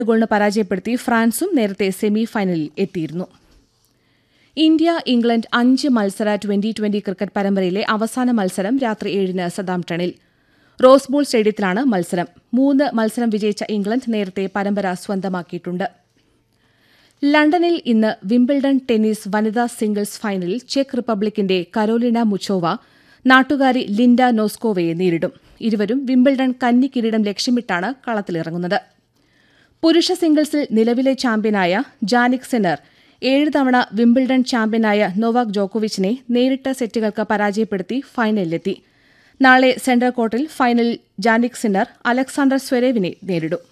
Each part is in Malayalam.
ഗോളിന് പരാജയപ്പെടുത്തി ഫ്രാൻസും നേരത്തെ സെമി ഫൈനലിൽ എത്തിയിരുന്നു ഇന്ത്യ ഇംഗ്ലണ്ട് അഞ്ച് മത്സര ട്വന്റി ട്വന്റി ക്രിക്കറ്റ് പരമ്പരയിലെ അവസാന മത്സരം രാത്രി ഏഴിന് സദാംപ്ടണിൽ റോസ് ബോൾ സ്റ്റേഡിയത്തിലാണ് മത്സരം മൂന്ന് മത്സരം വിജയിച്ച ഇംഗ്ലണ്ട് നേരത്തെ പരമ്പര സ്വന്തമാക്കിയിട്ടുണ്ട് ലണ്ടനിൽ ഇന്ന് വിംബിൾഡൺ ടെന്നീസ് വനിതാ സിംഗിൾസ് ഫൈനലിൽ ചെക്ക് റിപ്പബ്ലിക്കിന്റെ കരോലിന മുച്ചോവ നാട്ടുകാരി ലിൻഡ നോസ്കോവയെ നേരിടും ഇരുവരും വിംബിൾഡൺ കന്നി കിരീടം ലക്ഷ്യമിട്ടാണ് കളത്തിലിറങ്ങുന്നത് പുരുഷ സിംഗിൾസിൽ നിലവിലെ ചാമ്പ്യനായ ജാനിക് സെനർ ഏഴ് തവണ വിംബിൾഡൺ ചാമ്പ്യനായ നോവാക് ജോക്കോവിച്ചിനെ നേരിട്ട സെറ്റുകൾക്ക് പരാജയപ്പെടുത്തി ഫൈനലിലെത്തി നാളെ സെൻട്രൽ കോർട്ടിൽ ഫൈനലിൽ ജാനിക് സിന്നർ അലക്സാണ്ടർ സ്വരേവിനെ നേരിടും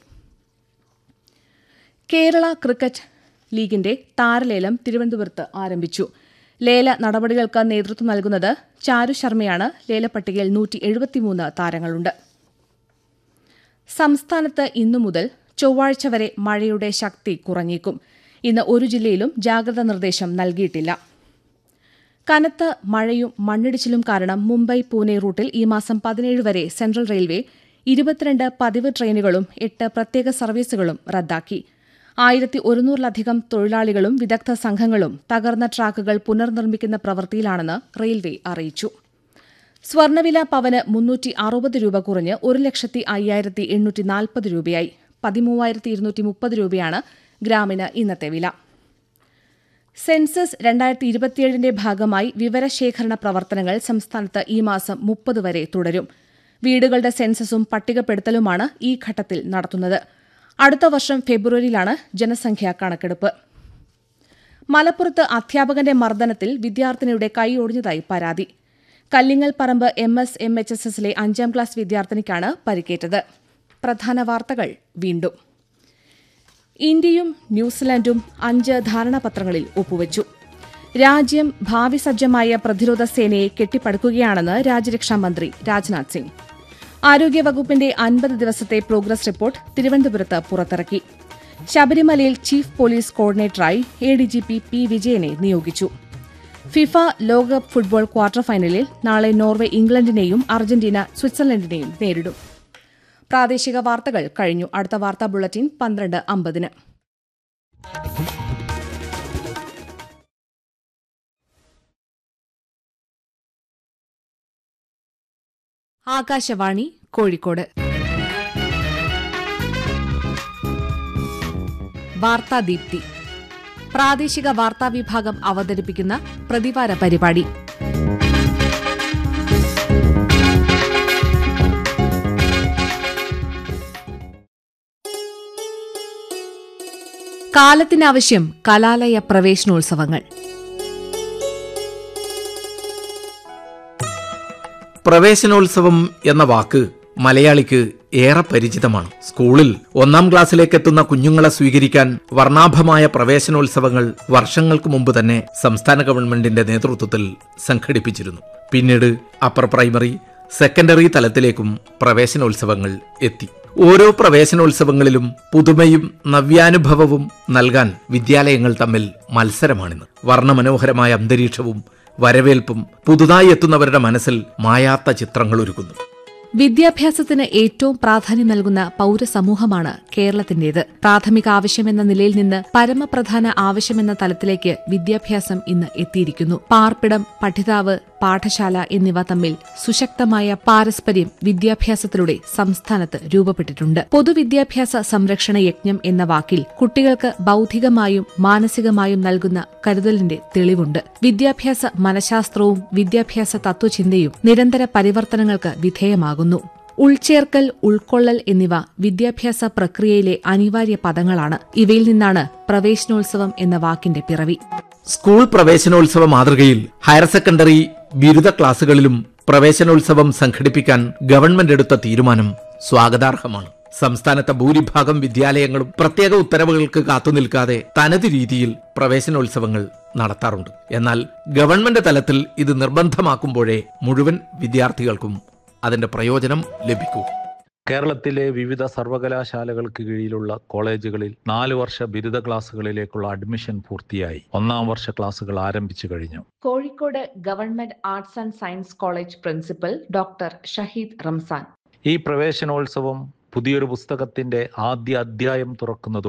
കേരള ക്രിക്കറ്റ് ലീഗിന്റെ താരലേലം തിരുവനന്തപുരത്ത് ആരംഭിച്ചു ലേല നടപടികൾക്ക് നേതൃത്വം നൽകുന്നത് ചാരു ശർമ്മയാണ് ലേലപ്പട്ടികയിൽ നൂറ്റി എഴുപത്തിമൂന്ന് താരങ്ങളുണ്ട് സംസ്ഥാനത്ത് ഇന്നു മുതൽ ചൊവ്വാഴ്ച വരെ മഴയുടെ ശക്തി കുറഞ്ഞേക്കും ഇന്ന് ഒരു ജില്ലയിലും ജാഗ്രതാ നിർദ്ദേശം നൽകിയിട്ടില്ല കനത്ത മഴയും മണ്ണിടിച്ചിലും കാരണം മുംബൈ പൂനെ റൂട്ടിൽ ഈ മാസം പതിനേഴ് വരെ സെൻട്രൽ റെയിൽവേ ഇരുപത്തിരണ്ട് പതിവ് ട്രെയിനുകളും എട്ട് പ്രത്യേക സർവീസുകളും റദ്ദാക്കി ആയിരത്തി ഒരുന്നൂറിലധികം തൊഴിലാളികളും വിദഗ്ധ സംഘങ്ങളും തകർന്ന ട്രാക്കുകൾ പുനർനിർമ്മിക്കുന്ന പ്രവൃത്തിയിലാണെന്ന് റെയിൽവേ അറിയിച്ചു സ്വർണ്ണവില പവന് മുന്നൂറ്റി അറുപത് രൂപ കുറഞ്ഞ് ഒരു ലക്ഷത്തി അയ്യായിരത്തി എണ്ണൂറ്റി നാൽപ്പത് രൂപയായി പതിമൂവായിരത്തി ഇരുന്നൂറ്റി മുപ്പത് രൂപയാണ് ഗ്രാമിന് ഇന്നത്തെ വില സെൻസസ് രണ്ടായിരത്തി ഇരുപത്തിയേഴിന്റെ ഭാഗമായി വിവരശേഖരണ പ്രവർത്തനങ്ങൾ സംസ്ഥാനത്ത് ഈ മാസം മുപ്പത് വരെ തുടരും വീടുകളുടെ സെൻസസും പട്ടികപ്പെടുത്തലുമാണ് ഈ ഘട്ടത്തിൽ നടത്തുന്നത് അടുത്ത വർഷം ഫെബ്രുവരിയിലാണ് ജനസംഖ്യാ കണക്കെടുപ്പ് മലപ്പുറത്ത് അധ്യാപകന്റെ മർദ്ദനത്തിൽ വിദ്യാർത്ഥിനിയുടെ കൈ ഒടിഞ്ഞതായി പരാതി Kallingal Parambu M S M H S എസിലെ അഞ്ചാം ക്ലാസ് വിദ്യാർത്ഥിനിക്കാണ് പരിക്കേറ്റത് പ്രധാന വാർത്തകൾ വീണ്ടും ഇന്ത്യയും ന്യൂസിലാൻഡും അഞ്ച് ധാരണാപത്രങ്ങളിൽ ഒപ്പുവച്ചു രാജ്യം ഭാവി സജ്ജമായ പ്രതിരോധ സേനയെ കെട്ടിപ്പടുക്കുകയാണെന്ന് രാജ്യരക്ഷാമന്ത്രി രാജ്നാഥ് സിംഗ് ആരോഗ്യവകുപ്പിന്റെ അൻപത് ദിവസത്തെ പ്രോഗ്രസ് റിപ്പോർട്ട് തിരുവനന്തപുരത്ത് പുറത്തിറക്കി ശബരിമലയിൽ ചീഫ് പോലീസ് കോർഡിനേറ്ററായി A D G P P വിജയനെ നിയോഗിച്ചു ഫിഫ ലോകകപ്പ് ഫുട്ബോൾ ക്വാർട്ടർ ഫൈനലിൽ നാളെ നോർവെ ഇംഗ്ലണ്ടിനെയും അർജന്റീന സ്വിറ്റ്സർലൻഡിനെയും നേരിടും പ്രാദേശിക വാർത്തകൾ കഴിഞ്ഞു അടുത്ത വാർത്താ ബുള്ളറ്റിൻ പന്ത്രണ്ട് അമ്പതിന് ആകാശവാണി കോഴിക്കോട് വാർത്താദീപ്തി പ്രാദേശിക വാർത്താ വിഭാഗം അവതരിപ്പിക്കുന്ന പ്രതിവാര പരിപാടി കാലത്തിനാവശ്യം കലാലയ പ്രവേശനോത്സവങ്ങൾ പ്രവേശനോത്സവം എന്ന വാക്ക് മലയാളിക്ക് ഏറെ പരിചിതമാണ് സ്കൂളിൽ ഒന്നാം ക്ലാസ്സിലേക്ക് എത്തുന്ന കുഞ്ഞുങ്ങളെ സ്വീകരിക്കാൻ വർണ്ണാഭമായ പ്രവേശനോത്സവങ്ങൾ വർഷങ്ങൾക്ക് മുമ്പ് തന്നെ സംസ്ഥാന ഗവൺമെന്റിന്റെ നേതൃത്വത്തിൽ സംഘടിപ്പിച്ചിരുന്നു പിന്നീട് അപ്പർ പ്രൈമറി സെക്കൻഡറി തലത്തിലേക്കും പ്രവേശനോത്സവങ്ങൾ എത്തി ഓരോ പ്രവേശനോത്സവങ്ങളിലും പുതുമയും നവ്യാനുഭവവും നൽകാൻ വിദ്യാലയങ്ങൾ തമ്മിൽ മത്സരമാണിന്ന് വർണ്ണമനോഹരമായ അന്തരീക്ഷവും വരവേൽപ്പും പുതുതായി എത്തുന്നവരുടെ മനസ്സിൽ മായാത്ത ചിത്രങ്ങൾ ഒരുക്കുന്നു വിദ്യാഭ്യാസത്തിന് ഏറ്റവും പ്രാധാന്യം നൽകുന്ന പൌരസമൂഹമാണ് കേരളത്തിന്റേത് പ്രാഥമിക ആവശ്യമെന്ന നിലയിൽ നിന്ന് പരമപ്രധാന ആവശ്യമെന്ന തലത്തിലേക്ക് വിദ്യാഭ്യാസം ഇന്ന് എത്തിയിരിക്കുന്നു പാർപ്പിടം പഠിതാവ് പാഠശാല എന്നിവ തമ്മിൽ സുശക്തമായ പാരസ്പര്യം വിദ്യാഭ്യാസത്തിലൂടെ സംസ്ഥാനത്ത് രൂപപ്പെട്ടിട്ടുണ്ട് പൊതുവിദ്യാഭ്യാസ സംരക്ഷണ യജ്ഞം എന്ന വാക്കിൽ കുട്ടികൾക്ക് ബൌദ്ധികമായും മാനസികമായും നൽകുന്ന കരുതലിന്റെ തെളിവുണ്ട് വിദ്യാഭ്യാസ മനഃശാസ്ത്രവും വിദ്യാഭ്യാസ തത്വചിന്തയും നിരന്തര പരിവർത്തനങ്ങൾക്ക് വിധേയമാകുന്നു ഉൾച്ചേർക്കൽ ഉൾക്കൊള്ളൽ എന്നിവ വിദ്യാഭ്യാസ പ്രക്രിയയിലെ അനിവാര്യ പദങ്ങളാണ് ഇവയിൽ നിന്നാണ് പ്രവേശനോത്സവം എന്ന വാക്കിന്റെ പിറവി സ്കൂൾ പ്രവേശനോത്സവ മാതൃകയിൽ ഹയർ സെക്കൻഡറി ബിരുദ ക്ലാസുകളിലും പ്രവേശനോത്സവം സംഘടിപ്പിക്കാൻ ഗവൺമെന്റ് എടുത്ത തീരുമാനം സ്വാഗതാർഹമാണ് സംസ്ഥാനത്തെ ഭൂരിഭാഗം വിദ്യാലയങ്ങളും പ്രത്യേക ഉത്തരവുകൾക്ക് കാത്തുനിൽക്കാതെ തനത് രീതിയിൽ പ്രവേശനോത്സവങ്ങൾ നടത്താറുണ്ട് എന്നാൽ ഗവൺമെന്റ് തലത്തിൽ ഇത് നിർബന്ധമാക്കുമ്പോഴേ മുഴുവൻ വിദ്യാർത്ഥികൾക്കും അതിന്റെ പ്രയോജനം ലഭിക്കൂ കേരളത്തിലെ വിവിധ സർവകലാശാലകൾക്ക് കീഴിലുള്ള കോളേജുകളിൽ നാല് വർഷ ബിരുദ ക്ലാസുകളിലേക്കുള്ള അഡ്മിഷൻ പൂർത്തിയായി ഒന്നാം വർഷ ക്ലാസുകൾ ആരംഭിച്ചു കഴിഞ്ഞു Kozhikode government arts and science college principal doctor Shaheed Ramzan ഈ പ്രവേശനോത്സവം പുതിയൊരു പുസ്തകത്തിന്റെ ആദ്യ അധ്യായം തുറക്കുന്നതും